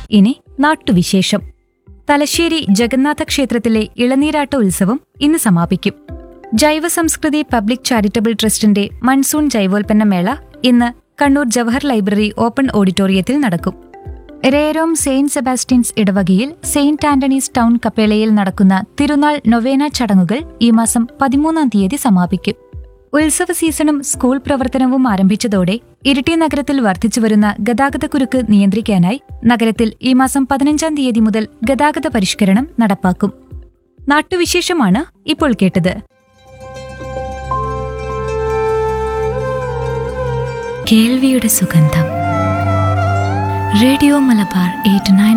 ഇനി നാട്ടുവിശേഷം തലശ്ശേരി ജഗന്നാഥ ക്ഷേത്രത്തിലെ ഇളനീരാട്ട ഉത്സവം ഇന്ന് സമാപിക്കും ജൈവ സംസ്കൃതി പബ്ലിക് ചാരിറ്റബിൾ ട്രസ്റ്റിന്റെ മൺസൂൺ ജൈവോൽപ്പന്ന മേള ഇന്ന് കണ്ണൂർ ജവഹർ ലൈബ്രറി ഓപ്പൺ ഓഡിറ്റോറിയത്തിൽ നടക്കും രേരോം സെയിന്റ് സെബാസ്റ്റ്യൻസ് ഇടവകയിൽ സെയിന്റ് ആന്റണീസ് ടൗൺ കപ്പേളയിൽ നടക്കുന്ന തിരുനാൾ നൊവേന ചടങ്ങുകൾ ഈ മാസം പതിമൂന്നാം തീയതി സമാപിക്കും ഉത്സവ സീസണും സ്കൂൾ പ്രവർത്തനവും ആരംഭിച്ചതോടെ ഇരിട്ടി നഗരത്തിൽ വർദ്ധിച്ചുവരുന്ന ഗതാഗതക്കുരുക്ക് നിയന്ത്രിക്കാനായി നഗരത്തിൽ ഈ മാസം പതിനഞ്ചാം തീയതി മുതൽ ഗതാഗത പരിഷ്കരണം നടപ്പാക്കും നാട്ടുവിശേഷമാണ് ഇപ്പോൾ കേട്ടത് കേൾവിയുടെ സുഗന്ധം റേഡിയോ മലബാർ എയ്റ്റ് നയൻ